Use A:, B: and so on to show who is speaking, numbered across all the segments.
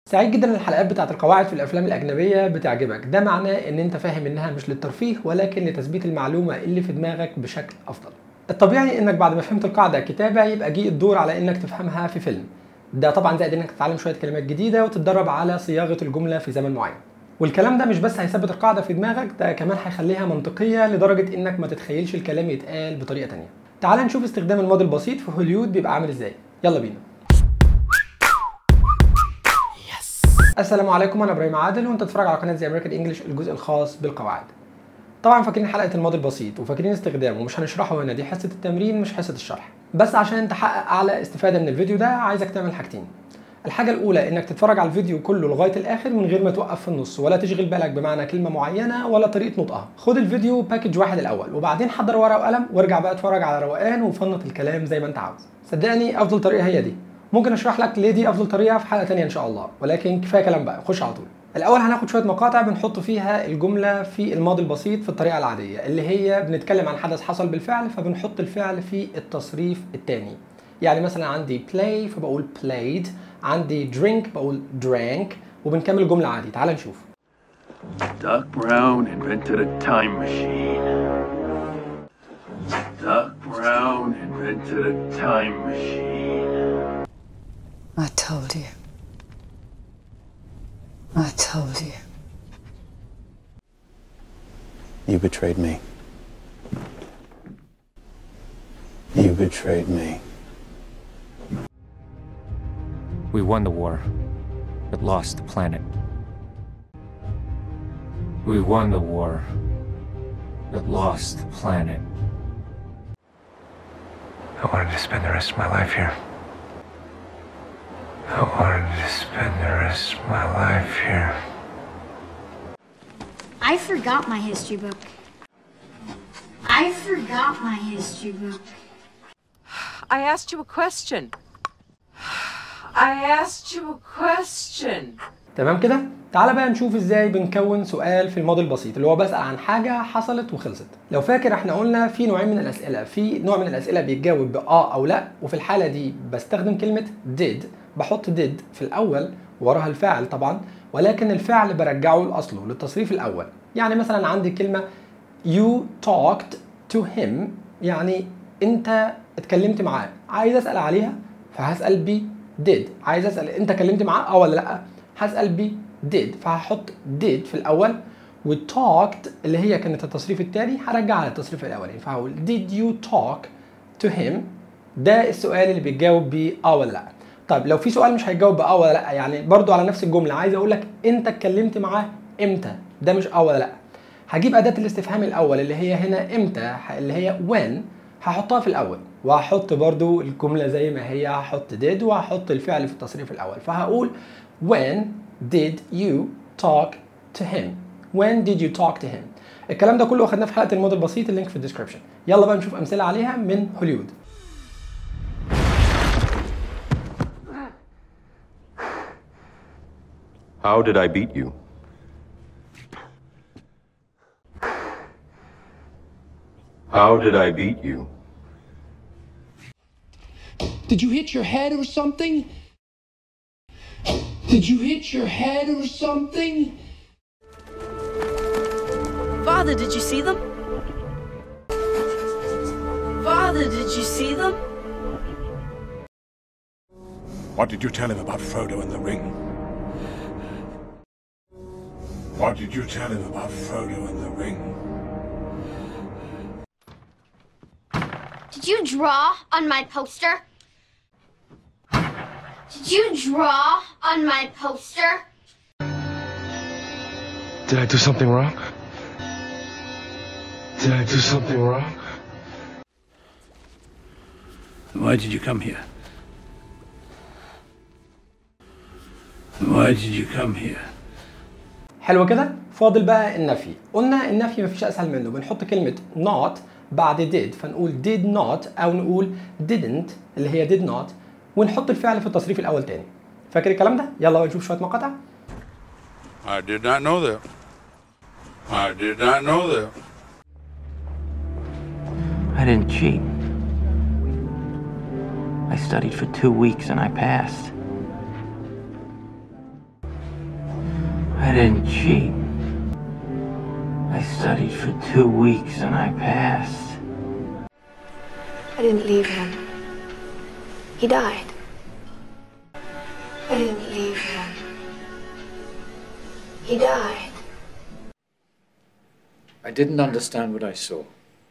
A: سعيد جدا ان الحلقات بتاعت القواعد في الافلام الاجنبيه بتعجبك ده معناه ان انت فاهم انها مش للترفيه ولكن لتثبيت المعلومه اللي في دماغك بشكل افضل الطبيعي انك بعد ما فهمت القاعده كتابه يبقى جه الدور على انك تفهمها في فيلم ده طبعا زائد انك تتعلم شويه كلمات جديده وتتدرب على صياغه الجمله في زمن معين والكلام ده مش بس هيثبت القاعده في دماغك ده كمان هيخليها منطقيه لدرجه انك ما تتخيلش الكلام يتقال بطريقه تانية تعال نشوف استخدام الماضي البسيط في هوليوود بيبقى عامل ازاي يلا بينا السلام عليكم انا ابراهيم عادل وانت بتتفرج على قناه زي امريكان انجلش الجزء الخاص بالقواعد طبعا فاكرين حلقه الماضي البسيط وفاكرين استخدامه مش هنشرحه هنا دي حصه التمرين مش حصه الشرح بس عشان تحقق اعلى استفاده من الفيديو ده عايزك تعمل حاجتين الحاجه الاولى انك تتفرج على الفيديو كله لغايه الاخر من غير ما توقف في النص ولا تشغل بالك بمعنى كلمه معينه ولا طريقه نطقها خد الفيديو باكج واحد الاول وبعدين حضر ورقه وقلم وارجع بقى اتفرج على روقان وفنط الكلام زي ما انت عاوز صدقني افضل طريقه هي دي ممكن اشرح لك ليه دي افضل طريقه في حلقه تانية ان شاء الله ولكن كفايه كلام بقى خش على طول الاول هناخد شويه مقاطع بنحط فيها الجمله في الماضي البسيط في الطريقه العاديه اللي هي بنتكلم عن حدث حصل بالفعل فبنحط الفعل في التصريف الثاني يعني مثلا عندي play فبقول played عندي drink بقول drank وبنكمل الجمله عادي تعال نشوف
B: Doc Brown invented a time machine. Doc Brown invented a time machine.
C: I told you. I told you.
D: You betrayed me. You betrayed me.
E: We won the war, but lost the planet. We won the war, but lost the planet. I wanted to spend the rest of my life here. I wanted to spend the rest of my life here.
F: I forgot my history book. I forgot my history book.
G: I asked you a question. I asked you a question.
A: تمام كده تعال بقى نشوف ازاي بنكون سؤال في الماضي البسيط اللي هو بسأل عن حاجة حصلت وخلصت لو فاكر احنا قلنا في نوعين من الأسئلة في نوع من الأسئلة بيتجاوب بآه أو لا وفي الحالة دي بستخدم كلمة did بحط did في الأول وراها الفاعل طبعا ولكن الفعل برجعه لأصله للتصريف الأول يعني مثلا عندي كلمة you talked to him يعني انت اتكلمت معاه عايز اسال عليها فهسال ب did عايز اسال انت كلمت معاه اه ولا لا هسال ب did فهحط did في الاول و talked اللي هي كانت التصريف الثاني هرجعها للتصريف الاولاني فهقول did you talk to him ده السؤال اللي بيتجاوب ب اه ولا لا طيب لو في سؤال مش هيجاوب باه ولا لا يعني برضو على نفس الجمله عايز اقول لك انت اتكلمت معاه امتى ده مش اه ولا لا هجيب اداه الاستفهام الاول اللي هي هنا امتى اللي هي when هحطها في الاول وهحط برضو الجمله زي ما هي هحط did وهحط الفعل في التصريف الاول فهقول when did you talk to him when did you talk to him الكلام ده كله اخدناه في حلقه الماضي البسيط اللينك في الديسكربشن يلا بقى نشوف امثله عليها من هوليوود
H: How did I beat you? How did I beat you?
I: Did you hit your head or something? Did you hit your head or something?
G: Father, did you see them? Father, did you see them?
J: What did you tell him about Frodo and the ring? What did you tell him about Frodo and the ring?
F: Did you draw on my poster? Did you draw on my poster?
E: Did I do something wrong? Did I do something wrong?
B: Why did you come here? Why did you come here?
A: حلو كده فاضل بقى النفي قلنا النفي مفيش اسهل منه بنحط كلمه not بعد did فنقول did not او نقول didn't اللي هي did not ونحط الفعل في التصريف الاول تاني فاكر الكلام ده يلا بقى نشوف شويه مقاطع
J: I did not know that. I did not know that.
K: I didn't cheat. I studied for two weeks and I passed.
E: I didn't cheat. I studied for two weeks and I passed.
K: I didn't leave him. He died. I didn't leave him. He died.
L: I didn't understand what I saw.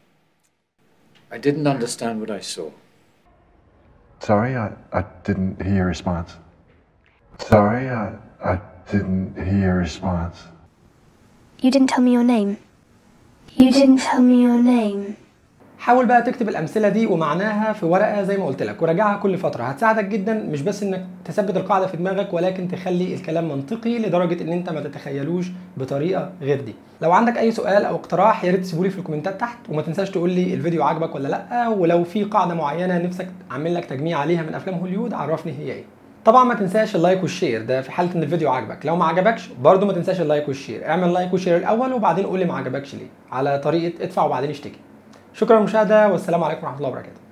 L: I didn't understand what I saw.
M: Sorry, I, I didn't hear your response. Sorry, I, I didn't hear your response.
N: You didn't tell me your name. You didn't tell me your name.
A: حاول بقى تكتب الامثله دي ومعناها في ورقه زي ما قلت لك وراجعها كل فتره هتساعدك جدا مش بس انك تثبت القاعده في دماغك ولكن تخلي الكلام منطقي لدرجه ان انت ما تتخيلوش بطريقه غير دي لو عندك اي سؤال او اقتراح يا ريت تسيبولي في الكومنتات تحت وما تنساش تقول لي الفيديو عجبك ولا لا ولو في قاعده معينه نفسك اعمل لك تجميع عليها من افلام هوليوود عرفني هي ايه طبعا ما تنساش اللايك والشير ده في حاله ان الفيديو عجبك لو ما عجبكش برضو ما تنساش اللايك والشير اعمل لايك وشير الاول وبعدين قول لي ما عجبكش ليه على طريقه ادفع وبعدين اشتكي شكرا للمشاهده والسلام عليكم ورحمه الله وبركاته